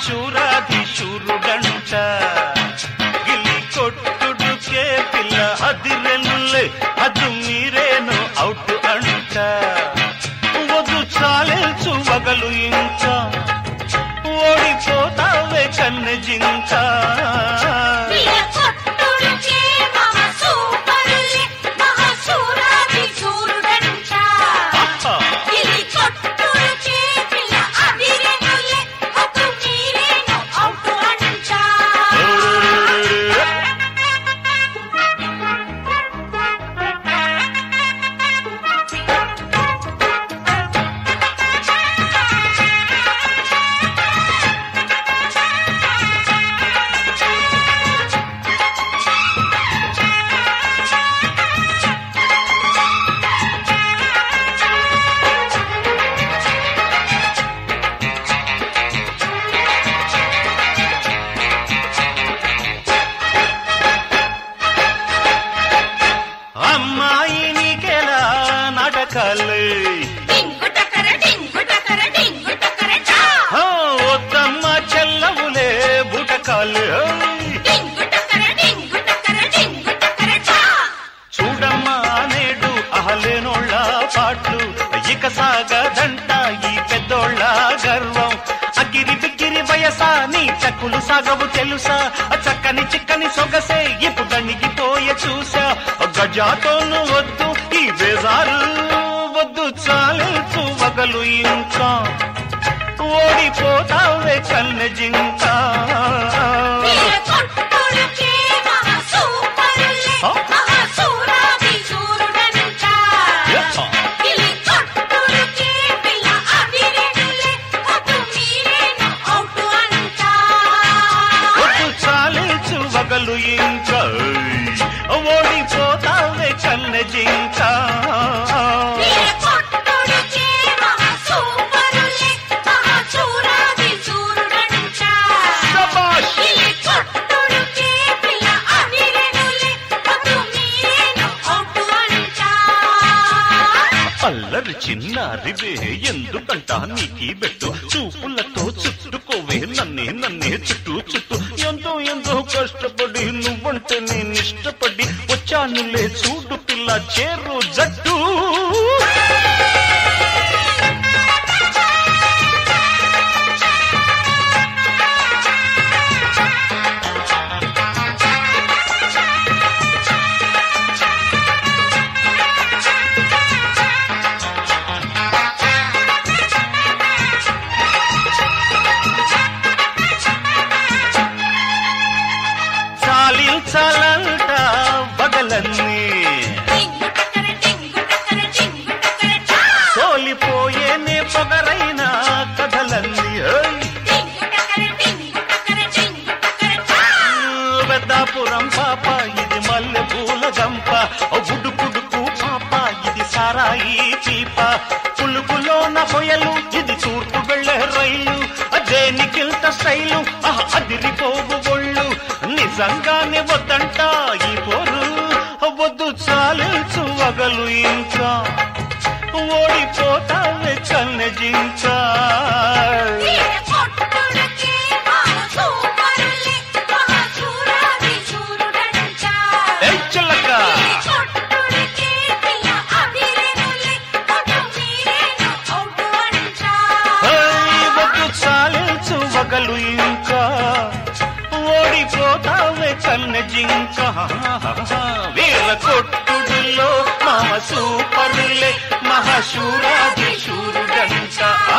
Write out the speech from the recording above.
మహాశూరాధీశూరుడంట గిల్లి కొట్టుడుకే పిల్ల అదిరెనులే అదు మీరేను అవుట్ అంట వద్దు చాలేల్చు వగలు ఇంకా ఓడిపోతావే కన్నె జింక వీర కొట్టుడుకే మమ సూపరులే మహాశూరాది శూరుడంట ఆహా! గిలి కొట్టుడుకే పిల్ల అదిరెనులే అటు మీరేను అవుటు అంట అమ్మాయి నీకెలా నాటకాలే డింగుటకర డింగుటకర డింగుటకర చా ఆ, వద్దమ్మ చెల్లవులే బుటకాలే ఓయ్. డింగుటకర డింగుటకర డింగుటకర చా చూడమ్మా నేడు అహలేనోళ్ళ పాటలు ఇక సాగదంట ఈ పెద్దోళ్ళ గర్వం అగిరి బిగిరి వయసా నీ చక్కులు సాగవు తెలుసా ఆ చక్కని చిక్కని సొగసే ఇప్పుడు అణిగిపోయే చూసా గజాతోను వద్దు ఈ బేజారు వద్దు చాలేచు వగలు ఇంకా ఓడిపోతావే కన్నె జింకా వీర కొట్టుడుకే మమ సూపరులే ఆ? మహాశూరాది శూరుడంట యప్పా. గిలి కొట్టుడుకే పిల్ల అదిరెనులే అటు మీరేను అవుటు అంట ఒట్టు చాలేచు వగలు ఇంకా ఓడిపోతావే కన్నె జింక వీర కొట్టుడుకే మమ సూపరులే మహాశూరాది శూరుడంట శభాష్! గిలి కొట్టుడుకే పిల్ల అదిరెనులే అటు మీరేను అవుటు అంట అల్లరి చిన్నారివే ఎందుకంట నీకీ బెట్టు చూపులతో చుట్టుకోవే నన్నే నన్నే చుట్టూ చుట్టూ ఎంతో ఎంతో కష్టపడి నువ్వంటే నేను ఇష్టపడి వచ్చానులే చూడు పిల్ల చేరు జట్టు చాలించాలంట బగలన్నీ డింగుటకర డింగుటకర డింగుటకర చా సోలిపోయేనే పొగరైన కథలన్నీ ఓయ్! డింగుటకర డింగుటకర డింగుటకర చా పెద్దాపురం పాప ఇది మల్లె పూల గంప ఓ గుడుకుడుకు పాప ఇది సారాయి పీప పులుగులోన పొయలు ఇది తూర్పు వెళ్ళే రైలు దేనికింత స్టైలు ఆహ్, అదిరిపోవు ఒళ్ళు నిజంగానే వద్దంట ఈ పోరు వద్దు చాలించు వగలు ఇంకా ఓడిపోతావే కన్నె జింకా వీర కొట్టుడుకే మమ సూపరులే మహాశూరాది శూరుడంట ఏయ్ చిల్లక గిలి కొట్టుడుకే పిల్ల అదిరెనులే అటు మీరేను అవుటు అంట ఏయ్ వద్దు చాలించు వగలు ఇంకా ఓడిపోతావే కన్నె జింక వీర కొట్టుడులో మామ సూపరులే మహాశూరాది శూరుడంట